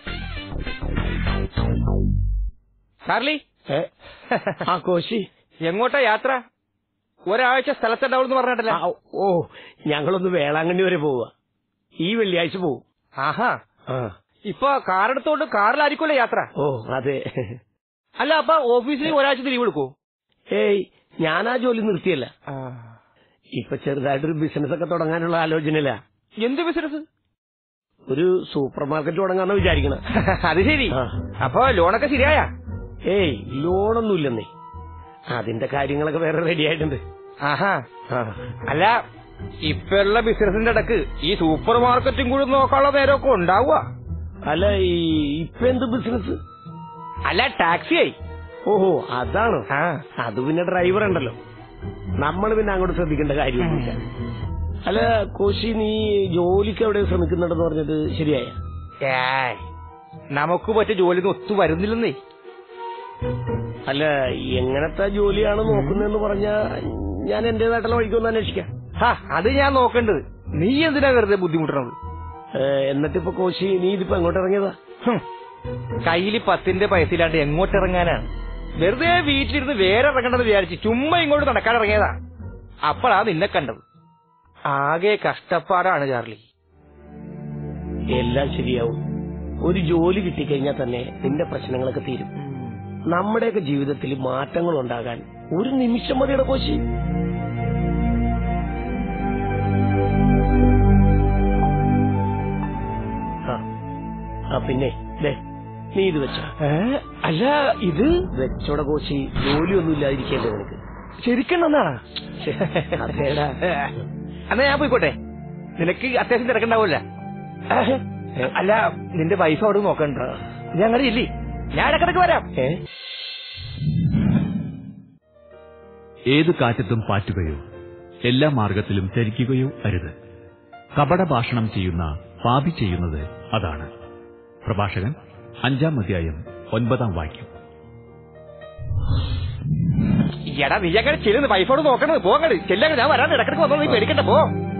Speaker 2: ചാർലി
Speaker 8: ഏ? ആ കോശി
Speaker 2: എങ്ങോട്ടാ യാത്ര ഒരാഴ്ച സ്ഥലത്തുണ്ടാവും പറഞ്ഞിട്ടല്ല
Speaker 8: ആ, ഓ ഞങ്ങളൊന്ന് വേളാങ്കണ്ണി വരെ പോവുക ഈ വെള്ളിയാഴ്ച പോവും
Speaker 2: ആഹാ
Speaker 8: ആ
Speaker 2: ഇപ്പൊ കാറെടുത്തോണ്ട് കാറിലായിരിക്കുമല്ലോ യാത്ര
Speaker 8: ഓ അതെ
Speaker 2: അല്ല അപ്പൊ ഓഫീസിൽ ഒരാഴ്ച ലീവ് എടുക്കൂ
Speaker 8: ഏയ് ഞാൻ ആ ജോലി നിർത്തിയല്ല ഇപ്പൊ ചെറുതായിട്ടൊരു ബിസിനസ് ഒക്കെ തുടങ്ങാനുള്ള ആലോചനയില്ല
Speaker 2: എന്ത് ബിസിനസ്
Speaker 8: ഒരു സൂപ്പർ മാർക്കറ്റ് തുടങ്ങാന്ന് വിചാരിക്കണം
Speaker 2: അത് ശരി
Speaker 8: ആ.
Speaker 2: അപ്പൊ ലോണൊക്കെ ശരിയായ
Speaker 8: ഏയ് ലോണൊന്നുമില്ലെന്നേ അതിന്റെ കാര്യങ്ങളൊക്കെ വേറെ റെഡി ആയിട്ടുണ്ട്
Speaker 2: ആഹാ
Speaker 8: ആ.
Speaker 2: അല്ല ഇപ്പുള്ള ബിസിനസിന്റെ ഇടക്ക് ഈ സൂപ്പർ മാർക്കറ്റും കൂടി നോക്കാനുള്ള നേരമൊക്കെ ഉണ്ടാവുക
Speaker 8: അല്ല ഈ ഇപ്പൊ എന്ത് ബിസിനസ്
Speaker 2: അല്ല ടാക്സിയായി
Speaker 8: ഓഹോ അതാണോ
Speaker 2: ആ
Speaker 8: അത് പിന്നെ ഡ്രൈവർ ഉണ്ടല്ലോ നമ്മൾ പിന്നെ അങ്ങോട്ട് ശ്രദ്ധിക്കേണ്ട കാര്യമൊന്നുമില്ല അല്ല കോശി നീ ജോലിക്ക് എവിടെ ശ്രമിക്കുന്നുണ്ടെന്ന് പറഞ്ഞത് ശരിയായ
Speaker 2: ഏയ് നമുക്ക് പറ്റിയ ജോലിയൊന്നും ഒത്തു വരുന്നില്ലെന്നേ
Speaker 8: അല്ല എങ്ങനത്തെ ജോലിയാണ് നോക്കുന്നതെന്ന് പറഞ്ഞാ ഞാൻ എന്റേതായിട്ടുള്ള വഴിക്കൊന്ന് അന്വേഷിക്കാം
Speaker 2: ഹാ അത് ഞാൻ നോക്കേണ്ടത് നീ എന്തിനാ വെറുതെ ബുദ്ധിമുട്ടണത്
Speaker 8: ഏ, എന്നിട്ടിപ്പോ കോശി നീ ഇതിപ്പോ എങ്ങോട്ട് ഇറങ്ങിയതാ
Speaker 2: ഹും. കയ്യില് പത്തിന്റെ പൈസ ഇല്ലാണ്ട് എങ്ങോട്ട് ഇറങ്ങാനാണ് വെറുതെ വീട്ടിലിരുന്ന് വേറെ ഇറങ്ങണ്ടെന്ന് വിചാരിച്ച് ചുമ്മാ ഇങ്ങോട്ട് നടക്കാൻ ഇറങ്ങിയതാ അപ്പോഴാ നിന്നെ കണ്ടത് ആകെ കഷ്ടപ്പാടാണ് ചാർലി
Speaker 8: എല്ലാം ശരിയാവും ഒരു ജോലി കിട്ടിക്കഴിഞ്ഞാൽ തന്നെ നിന്റെ പ്രശ്നങ്ങളൊക്കെ തീരും നമ്മുടെയൊക്കെ ജീവിതത്തിൽ മാറ്റങ്ങൾ ഉണ്ടാകാൻ ഒരു നിമിഷം മതിയുടെ കോശി ആ. ആ പിന്നെ ദേ, നീ ഇത് വെച്ചോ
Speaker 2: അല്ല ഇത്
Speaker 8: വെച്ചോടെ കോശി ജോലിയൊന്നും ഇല്ലാതിരിക്കല്ലേ നിനക്ക്
Speaker 2: ശരിക്കണ്ടെന്നാ
Speaker 8: അതേടാ
Speaker 2: എന്നാ ഞാൻ പോയിക്കോട്ടെ നിനക്ക് അത്യാവശ്യം തിരക്കുണ്ടാവൂല അല്ല നിന്റെ വൈഫ് അവിടെ നോക്കണ്ട ഞങ്ങൾ ഇല്ലേ ഞാൻ ഇടക്കിടക്ക് വരാം
Speaker 8: ഏ
Speaker 4: ഏതു കാറ്റത്തും പാറ്റുകയോ എല്ലാ മാർഗത്തിലും ചരിക്കുകയോ അരുത് കപട ഭാഷണം ചെയ്യുന്ന പാപി ചെയ്യുന്നത് അതാണ് പ്രഭാഷകൻ അഞ്ചാം അധ്യായം ഒൻപതാം വാക്യം
Speaker 2: എടാ നീ അങ്ങനെ ചെല്ലുന്നു വൈഫോട് നോക്കണത് പോകണത് ചെല്ലങ്ങട് ഞാൻ വരാൻ ഇടക്കിടക്ക് വന്നോ നീ പേടിക്കണ്ട പോ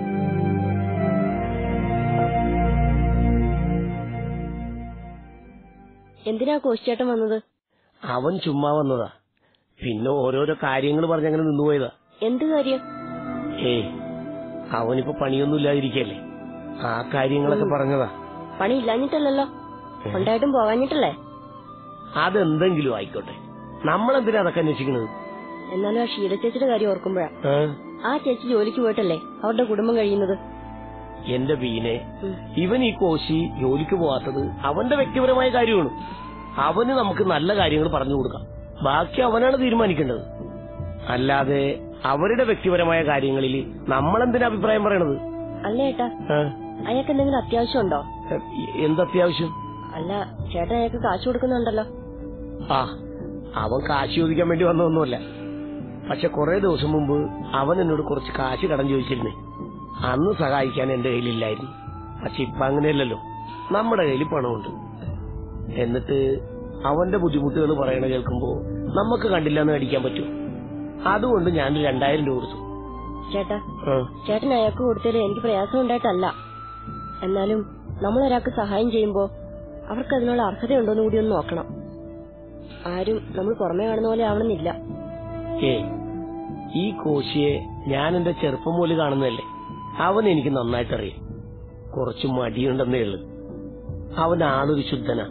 Speaker 5: എന്തിനാ കോശിച്ചേട്ടൻ വന്നത്
Speaker 8: അവൻ ചുമ്മാ വന്നതാ പിന്നെ ഓരോരോ കാര്യങ്ങൾ പറഞ്ഞങ്ങനെ നിന്നുപോയതാ
Speaker 5: എന്ത് കാര്യം
Speaker 8: ഏയ് അവനിപ്പോ പണിയൊന്നും ഇല്ലാതിരിക്കല്ലേ ആ കാര്യങ്ങളൊക്കെ പറഞ്ഞതാ
Speaker 5: പണി ഇല്ലാഞ്ഞിട്ടല്ലല്ലോ ഉണ്ടായിട്ടും പോകാഞ്ഞിട്ടല്ലേ
Speaker 8: അതെന്തെങ്കിലും ആയിക്കോട്ടെ നമ്മളെന്തിനാ അതൊക്കെ അന്വേഷിക്കുന്നത്
Speaker 5: എന്നാലും ആ ഷീല ചേച്ചിയുടെ കാര്യം ഓർക്കുമ്പോഴാ
Speaker 8: ഏ?
Speaker 5: ആ ചേച്ചി ജോലിക്ക് പോയിട്ടല്ലേ അവരുടെ കുടുംബം കഴിയുന്നത്
Speaker 8: എന്റെ വീനെ
Speaker 5: ഉം.
Speaker 8: ഇവൻ ഈ കോശി ജോലിക്ക് പോവാത്തത് അവന്റെ വ്യക്തിപരമായ കാര്യമാണ് അവന് നമുക്ക് നല്ല കാര്യങ്ങൾ പറഞ്ഞു കൊടുക്കാം ബാക്കി അവനാണ് തീരുമാനിക്കേണ്ടത് അല്ലാതെ അവരുടെ വ്യക്തിപരമായ കാര്യങ്ങളിൽ നമ്മളെന്തിനാ അഭിപ്രായം പറയണത്
Speaker 5: അല്ല ഏട്ടാ
Speaker 8: ഏ?
Speaker 5: അയാൾക്ക് എന്തെങ്കിലും അത്യാവശ്യം ഉണ്ടോ
Speaker 8: എന്തത്യാവശ്യം
Speaker 5: അല്ല ചേട്ടൻ അയാൾക്ക് കാശ് കൊടുക്കുന്നുണ്ടല്ലോ
Speaker 8: ആ അവൻ കാശ് ചോദിക്കാൻ വേണ്ടി വന്നതൊന്നുമല്ല പക്ഷെ കുറെ ദിവസം മുമ്പ് അവൻ എന്നോട് കുറച്ച് കാശ് കടം ചോദിച്ചിരുന്നേ അന്ന് സഹായിക്കാൻ എന്റെ കയ്യിലില്ലായിരുന്നു പക്ഷെ ഇപ്പൊ അങ്ങനെയല്ലല്ലോ നമ്മുടെ കയ്യിൽ പണമുണ്ട് എന്നിട്ട് അവന്റെ ബുദ്ധിമുട്ടുകൾ പറയണ കേൾക്കുമ്പോ നമുക്ക് കണ്ടില്ല എന്ന് അടിക്കാൻ പറ്റും അതുകൊണ്ട് ഞാൻ രണ്ടായിരം രൂപ കൊടുത്തു
Speaker 5: ചേട്ടാ
Speaker 8: ആ,
Speaker 5: ചേട്ടൻ അയാൾക്ക് കൊടുത്തതിൽ എനിക്ക് പ്രയാസം ഉണ്ടായിട്ടല്ല എന്നാലും നമ്മൾ ഒരാൾക്ക് സഹായം ചെയ്യുമ്പോ അവർക്ക് അതിനുള്ള അർഹതയുണ്ടോന്ന് കൂടി ഒന്ന് നോക്കണം ആരും നമ്മൾ പുറമേ കാണുന്ന പോലെ ആവണമെന്നില്ല
Speaker 8: ഏ ഈ കോശിയെ ഞാൻ എന്റെ ചെറുപ്പം മുതൽ കാണുന്നതല്ലേ അവൻ എനിക്ക് നന്നായിട്ട് അറിയാം കുറച്ച് മടിയുണ്ടെന്നേ ഉള്ളു അവൻ ആളൊരു ശുദ്ധനാ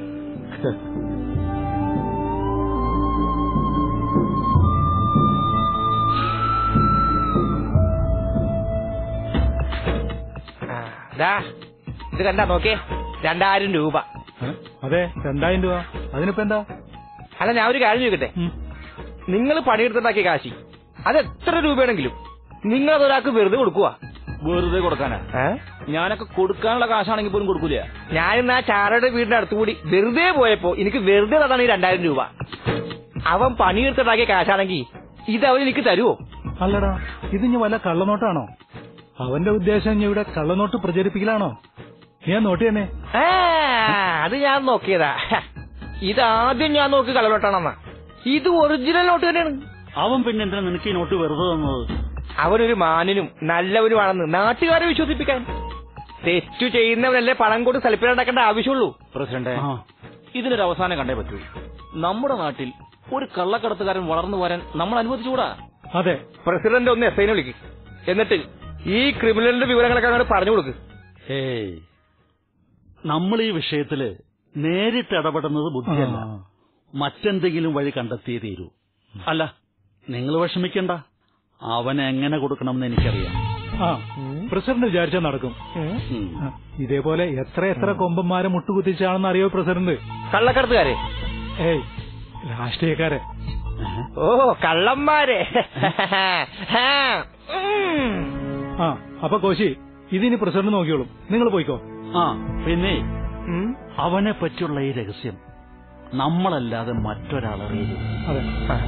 Speaker 2: ആ, ദാ ഇത് കണ്ടാ നോക്കേ രണ്ടായിരം രൂപ
Speaker 6: ഏ? അതെ രണ്ടായിരം രൂപ അതിനിപ്പോ എന്താ
Speaker 2: അല്ല ഞാൻ ഒരു കാര്യം ചോദിക്കട്ടെ
Speaker 6: ഉം.
Speaker 2: നിങ്ങൾ പണിയെടുത്തുണ്ടാക്കിയ കാശി അത് എത്ര രൂപയാണെങ്കിലും നിങ്ങൾ അതൊരാൾക്ക് വെറുതെ കൊടുക്കുക
Speaker 3: വെറുതെ കൊടുക്കാനാ ഞാനൊക്കെ കൊടുക്കാനുള്ള കാശാണെങ്കിൽ പോലും കൊടുക്കൂല
Speaker 2: ഞാനിന്ന് ആ ചാരയുടെ വീടിന്റെ അടുത്തുകൂടി വെറുതെ പോയപ്പോ എനിക്ക് വെറുതെ തന്നാണ് ഈ രണ്ടായിരം രൂപ അവൻ പണിയെടുത്തുണ്ടാക്കിയ കാശാണെങ്കിൽ ഇത് അവൻ എനിക്ക് തരുവോ
Speaker 6: അല്ലടാ ഇത് ഇനി വല്ല കള്ളനോട്ടാണോ അവന്റെ ഉദ്ദേശം ഇനി ഇവിടെ കള്ളനോട്ട് പ്രചരിപ്പിക്കലാണോ നീ ആ നോട്ട് തന്നെ
Speaker 2: ആ, അത് ഞാൻ നോക്കിയതാ ഇതാദ്യം ഞാൻ നോക്കി കളലോട്ടാണെന്നാ ഇത് ഒറിജിനൽ നോട്ട് തന്നെയാണ്
Speaker 7: അവൻ പിന്നെ എന്തിനാ നിനക്ക് ഈ നോട്ട് വെറുതെ തന്നത്
Speaker 2: അവനൊരു മാനിനും നല്ലവനുമാണെന്ന് നാട്ടുകാരെ വിശ്വസിപ്പിക്കാൻ തെറ്റു ചെയ്യുന്നവനല്ലേ പണം കൊണ്ട് സ്ഥലപ്പിലുണ്ടാക്കേണ്ട ആവശ്യമുള്ളൂ
Speaker 3: പ്രസിഡന്റ്
Speaker 7: ആ.
Speaker 3: ഇതിനൊരു അവസാനം കണ്ടേ പറ്റൂ നമ്മുടെ നാട്ടിൽ ഒരു കള്ളക്കടത്തുകാരൻ വളർന്നു വരാൻ നമ്മൾ അനുവദിച്ചുകൂടാ
Speaker 6: അതെ
Speaker 2: പ്രസിഡന്റ് ഒന്ന് എസ് ഐനെ വിളിക്ക് എന്നിട്ട് ഈ ക്രിമിനലിന്റെ വിവരങ്ങളൊക്കെ അങ്ങോട്ട് പറഞ്ഞു കൊടുക്ക്
Speaker 7: ഏയ് നമ്മൾ ഈ വിഷയത്തില് നേരിട്ട് ഇടപെടുന്നത് ബുദ്ധിയല്ല
Speaker 6: ആ.
Speaker 7: മറ്റെന്തെങ്കിലും വഴി കണ്ടെത്തിയേ തീരൂ അല്ല നിങ്ങൾ വിഷമിക്കണ്ട അവൻ എങ്ങനെ കൊടുക്കണമെന്ന് എനിക്കറിയാം
Speaker 6: ആ പ്രസിഡന്റ് വിചാരിച്ചാൽ നടക്കും
Speaker 7: ഉം.
Speaker 6: ആ, ഇതേപോലെ എത്ര എത്ര കൊമ്പന്മാരെ മുട്ടുകുത്തിച്ചാണെന്ന് അറിയോ പ്രസിഡന്റ്
Speaker 2: കള്ളക്കടത്തുകാരെ
Speaker 6: ഏയ് രാഷ്ട്രീയക്കാരെ
Speaker 7: ഏഹ്?
Speaker 2: ഓ കള്ളന്മാരെ ഹാ, ഉം.
Speaker 6: ആ അപ്പൊ കോശി ഇതിനി പ്രസിഡന്റ് നോക്കിയോളും നിങ്ങൾ പോയിക്കോ
Speaker 7: ആ പിന്നെ
Speaker 2: ഉം.
Speaker 7: അവനെ പറ്റിയുള്ള ഈ രഹസ്യം നമ്മളല്ലാതെ മറ്റൊരാളറിയരുത്
Speaker 6: അതെ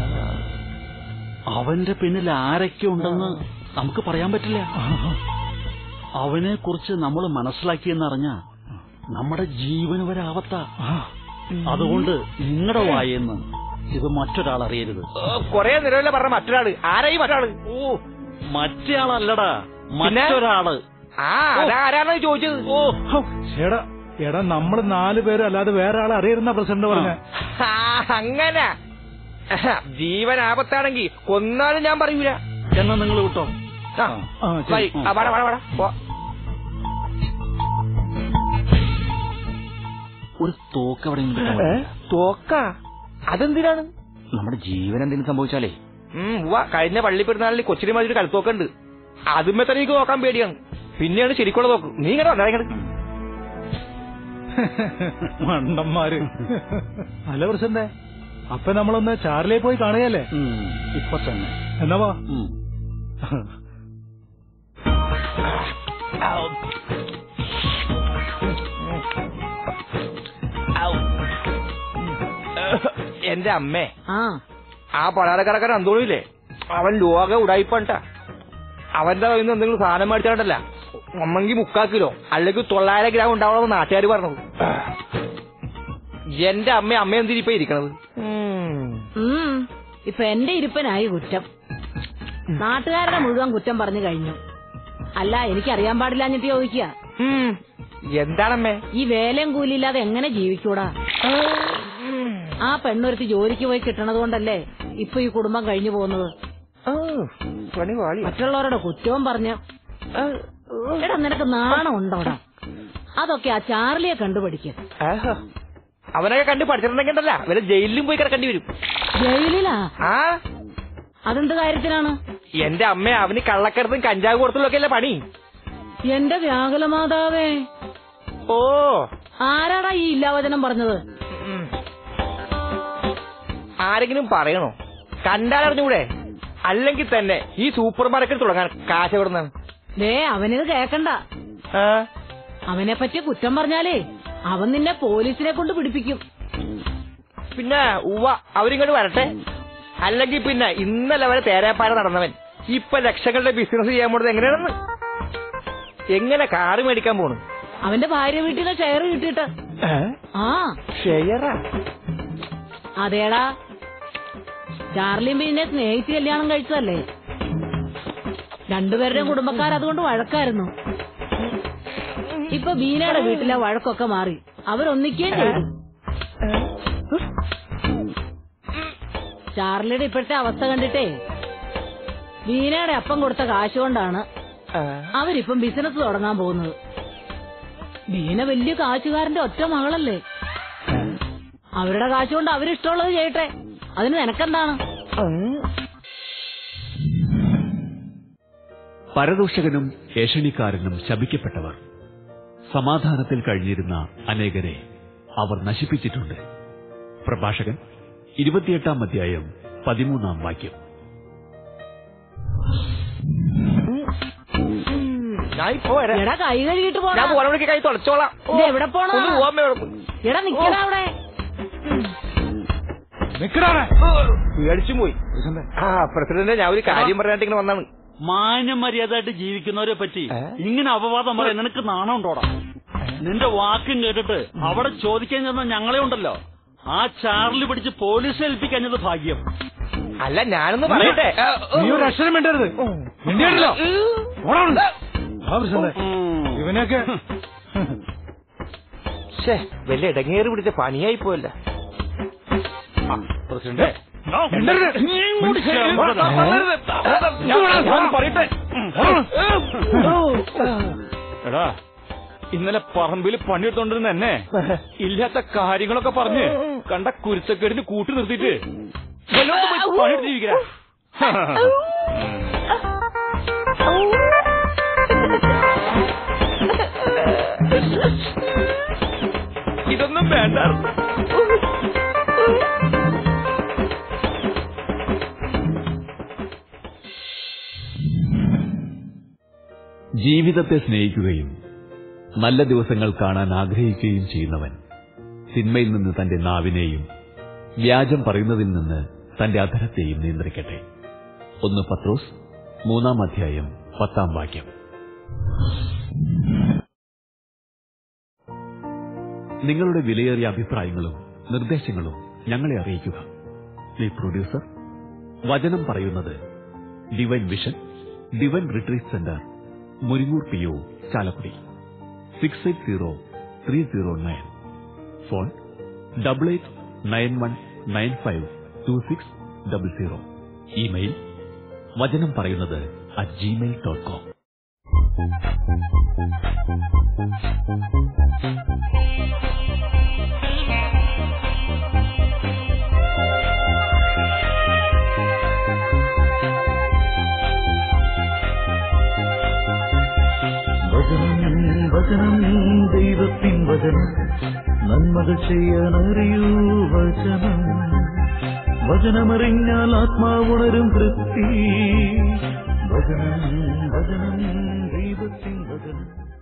Speaker 7: അവന്റെ പിന്നിൽ ആരൊക്കെ ഉണ്ടെന്ന് നമുക്ക് പറയാൻ പറ്റില്ല അവനെ കുറിച്ച് നമ്മൾ മനസ്സിലാക്കിയെന്നറിഞ്ഞ നമ്മുടെ ജീവന് വരെ ആവത്ത അതുകൊണ്ട് നിങ്ങളുടെ വായെന്ന് ഇത് മറ്റൊരാൾ അറിയരുത്
Speaker 2: ഓ, കൊറേ നിലവിലെ പറഞ്ഞ മറ്റൊരാള് ആരായി മറ്റൊരാള്
Speaker 7: ഓ മറ്റേയാളല്ലടാ
Speaker 2: പിന്നെ?
Speaker 7: മറ്റൊരാള്
Speaker 2: ആ അതാരാണ് ചോദിച്ചത് ഓ
Speaker 6: ഹോ, എടാ എടാ നമ്മൾ നാല് പേര് അല്ലാതെ വേറെ ആളെ അറിയരുന്ന പ്രസിഡന്റ് പറഞ്ഞ
Speaker 2: ആ, അങ്ങനെ ജീവൻ ആപത്താണെങ്കി കൊന്നാലും ഞാൻ പറയൂല
Speaker 7: എന്നാ നിങ്ങൾ വിട്ടോ
Speaker 2: ആ,
Speaker 6: ആ, ശരി.
Speaker 2: വരി. ആ, വാടാ, വാടാ, വാടാ. പോ.
Speaker 3: ഒരു തോക്ക് അവിടെ
Speaker 2: ഏ? തോക്ക അതെന്തിനാണ്
Speaker 3: നമ്മുടെ ജീവൻ എന്തെങ്കിലും സംഭവിച്ചാലേ
Speaker 2: ഉം, ഉവ്വ കഴിഞ്ഞ പള്ളി പെരുന്നാളിൽ കൊച്ചിരി മാതിരി കളിത്തോക്കുണ്ട് അതുമ്മേ തന്നെ എനിക്ക് നോക്കാൻ പേടിയാണ് പിന്നെയാണ് ശരിക്കുള്ള തോക്ക് നീ ഇങ്ങനെ വന്നേ ഇങ്ങട്.
Speaker 6: മണ്ടന്മാര് അല്ല പ്രസിഡന്റെ അപ്പൊ നമ്മളൊന്ന് ചാർലിയെ പോയി കാണുകയല്ലേ
Speaker 7: ഉം, ഇപ്പൊ തന്നെ
Speaker 6: എന്നാ വാ
Speaker 7: ഉം.
Speaker 2: ഔ. ഔ. എന്റെ അമ്മേ
Speaker 9: ആ
Speaker 2: ആ പടാരക്കടക്കാരൻ അന്തോണിയില്ലേ അവൻ ലോക ഉടായിപ്പണ്ട അവന്റെ കയ്യിൽ നിന്ന് എന്തെങ്കിലും സാധനം മേടിച്ചാണ്ടല്ല ഒന്നെങ്കിൽ മുക്കാ കിലോ അല്ലെങ്കിൽ തൊള്ളായിരം ഗ്രാം ഉണ്ടാവണമെന്ന് നാട്ടുകാർ പറഞ്ഞത് എന്റെ അമ്മ അമ്മ എന്തിനാ ഇപ്പൊ ഇരിക്കണത് ഉം.
Speaker 9: ഉം ഇപ്പൊ എന്റെ ഇരിപ്പനായി കുറ്റം നാട്ടുകാരുടെ മുഴുവൻ കുറ്റം പറഞ്ഞു കഴിഞ്ഞു അല്ല എനിക്കറിയാൻ പാടില്ലാഞ്ഞിട്ട് ചോദിക്കുക
Speaker 2: ഉം. എന്താണമ്മേ
Speaker 9: ഈ വേലയും കൂലിയില്ലാതെ എങ്ങനെ ജീവിക്കൂടാ ആ പെണ്ണൊരുത്തി ജോലിക്ക് പോയി കിട്ടണത് കൊണ്ടല്ലേ ഇപ്പൊ ഈ കുടുംബം കഴിഞ്ഞു പോകുന്നത്
Speaker 2: ആ, പണി പാളി
Speaker 9: മറ്റുള്ളവരുടെ കുറ്റവും പറഞ്ഞ് എടാ നിനക്ക് നാണം ഉണ്ടോടാ അതൊക്കെ ആ ചാർലിയെ കണ്ടുപിടിക്ക
Speaker 2: ആഹാ. അവനൊക്കെ കണ്ട് പഠിച്ചിട്ടുണ്ടെങ്കിൽ ഉണ്ടല്ല വല്ല ജയിലിലും പോയി കിടക്കേണ്ടി വരും
Speaker 9: ജയിലിലാ
Speaker 2: ആ
Speaker 9: അതെന്ത് കാര്യത്തിനാണ്
Speaker 2: എന്റെ അമ്മ അവന് കള്ളക്കടത്തും കഞ്ചാവ് കൊടുത്തലൊക്കെ അല്ലേ പണി
Speaker 9: എന്റെ വ്യാകുല മാതാവേ
Speaker 2: ഓ
Speaker 9: ആരാടാ ഈ ഇല്ലാവചനം പറഞ്ഞത്
Speaker 2: ഉം. ആരെങ്കിലും പറയണോ കണ്ടാലറിഞ്ഞൂടെ അല്ലെങ്കിൽ തന്നെ ഈ സൂപ്പർ മാർക്കറ്റ് തുടങ്ങാൻ കാശ് എവിടുന്നാണ്
Speaker 9: ദേ അവനിത് കേക്കണ്ട
Speaker 2: ആ?
Speaker 9: അവനെ പറ്റി കുറ്റം പറഞ്ഞാലേ അവൻ നിന്നെ പോലീസിനെ കൊണ്ട് പിടിപ്പിക്കും
Speaker 2: പിന്നെ ഉവ്വ അവരിങ്ങോട്ട് വരട്ടെ അല്ലെങ്കിൽ പിന്നെ ഇന്നലെ വരെ തേരാപ്പാര നടന്നവൻ ഇപ്പൊ ലക്ഷങ്ങളുടെ ബിസിനസ് ചെയ്യാൻ പോണത് എങ്ങനെയാണെന്ന് എങ്ങനെ കാറ് മേടിക്കാൻ പോണു
Speaker 9: അവന്റെ ഭാര്യ വീട്ടിൽ നിന്ന് ഷെയർ കിട്ടിയിട്ട് ആ
Speaker 2: ഷെയറാ
Speaker 9: അതേടാ ചാർലിയും പിന്നെ സ്നേഹിച്ച് കല്യാണം കഴിച്ചതല്ലേ രണ്ടുപേരുടെയും കുടുംബക്കാർ അതുകൊണ്ട് വഴക്കായിരുന്നു ഇപ്പൊ ബീനയുടെ വീട്ടിലെ വഴക്കൊക്കെ മാറി അവരൊന്നിക്കുകയും ചെയ്തു ചാർലിയുടെ ഇപ്പോഴത്തെ അവസ്ഥ കണ്ടിട്ടേ വീണയുടെ അപ്പം കൊടുത്ത കാശ് കൊണ്ടാണ് അവരിപ്പം ബിസിനസ് തുടങ്ങാൻ പോകുന്നത് വീണ വലിയ കാശുകാരന്റെ ഒറ്റ മകളല്ലേ അവരുടെ കാശ് കൊണ്ട് അവരിഷ്ടമുള്ളത് ചെയ്യട്ടെ അതിന് നിനക്കെന്താണ്
Speaker 4: പരദൂഷകനും ഏഷണിക്കാരനും ശപിക്കപ്പെട്ടവർ സമാധാനത്തിൽ കഴിഞ്ഞിരുന്ന അനേകരെ അവർ നശിപ്പിച്ചിട്ടുണ്ട് പ്രഭാഷകൻ ഇരുപത്തിയെട്ടാം അധ്യായം പതിമൂന്നാം വാക്യം
Speaker 2: ഞാൻ ഇപ്പൊ വരാം
Speaker 9: എടാ കൈ കഴുകിട്ട്
Speaker 2: ഞാൻ
Speaker 9: പോടാ
Speaker 2: പോണ വഴിക്ക് കൈ തുടച്ചോളാം
Speaker 9: ഇത് എവിടെ പോണതാ?
Speaker 2: ഒന്ന് പോവാൻ വേണം.
Speaker 9: എടാ നിക്കടാ അവിടെ
Speaker 6: നിക്കടാണ്
Speaker 2: പേടിച്ചും പോയി ആ പ്രസിഡന്റ് ഞാൻ ഒരു കാര്യം പറയാനായിട്ട് ഇങ്ങനെ വന്നാണ്
Speaker 7: മാന്യമര്യാദയായിട്ട് ജീവിക്കുന്നവരെ പറ്റി
Speaker 2: ഏ?
Speaker 7: ഇങ്ങനെ അപവാദം പറയാൻ നിനക്ക് നാണമുണ്ടോടാ നിന്റെ വാക്കും കേട്ടിട്ട് അവിടെ ചോദിക്കാൻ ചെന്ന ഞങ്ങളെ ഉണ്ടല്ലോ ആ ചാർലി പിടിച്ച് പോലീസ് ഏൽപ്പിക്കഞ്ഞത് ഭാഗ്യം
Speaker 2: അല്ല ഞാനൊന്ന് പറയട്ടെ ആ,
Speaker 6: നീ ഒരു അക്ഷരം മിണ്ടരുത് മിണ്ടിയല്ലോ ഇവനൊക്കെ
Speaker 2: ശ്ശേ, വലിയ ഇടങ്ങേറി പിടിച്ച പണിയായി പോയല്ല പ്രസിഡന്റ്
Speaker 6: മിണ്ടരുത്.
Speaker 2: ഞാൻ പറയട്ടെ
Speaker 3: എടാ ഇന്നലെ പറമ്പിൽ പണിയെടുത്തോണ്ടിരുന്ന എന്നെ ഇല്ലാത്ത കാര്യങ്ങളൊക്കെ പറഞ്ഞ് കണ്ട കുരുത്തക്കേടിന് കൂട്ടി നിർത്തിയിട്ട് വല്ലോണ്ട് പോയി പണിയെടുത്ത് ജീവിക്കടാ.
Speaker 2: ഇതൊന്നും വേണ്ട
Speaker 4: ജീവിതത്തെ സ്നേഹിക്കുകയും നല്ല ദിവസങ്ങൾ കാണാൻ ആഗ്രഹിക്കുകയും ചെയ്യുന്നവൻ തിന്മയിൽ നിന്ന് തന്റെ നാവിനെയും വ്യാജം പറയുന്നതിൽ നിന്ന് തന്റെ അധരത്തെയും നിയന്ത്രിക്കട്ടെ ഒന്ന് പത്രോസ് മൂന്നാം അധ്യായം പത്താം വാക്യം നിങ്ങളുടെ വിലയേറിയ അഭിപ്രായങ്ങളും നിർദ്ദേശങ്ങളും ഞങ്ങളെ അറിയിക്കുക ദി പ്രൊഡ്യൂസർ വചനം പറയുന്നത് divine vision divine retreat centre Muringoor P O Chalakudy six eight zero three zero nine phone double eight nine one nine five two six double zero email വചനം പറയുന്നത് അറ്റ് ജിമെയിൽ ഡോട്ട് കോം
Speaker 1: വചനം വചനം ദൈവത്തിൻ വചനം നന്മകൾ ചെയ്യാനറിയൂ വചനം വചനമറിഞ്ഞാൽ ആത്മാവുണരും തൃപ്തി വചനം വചനം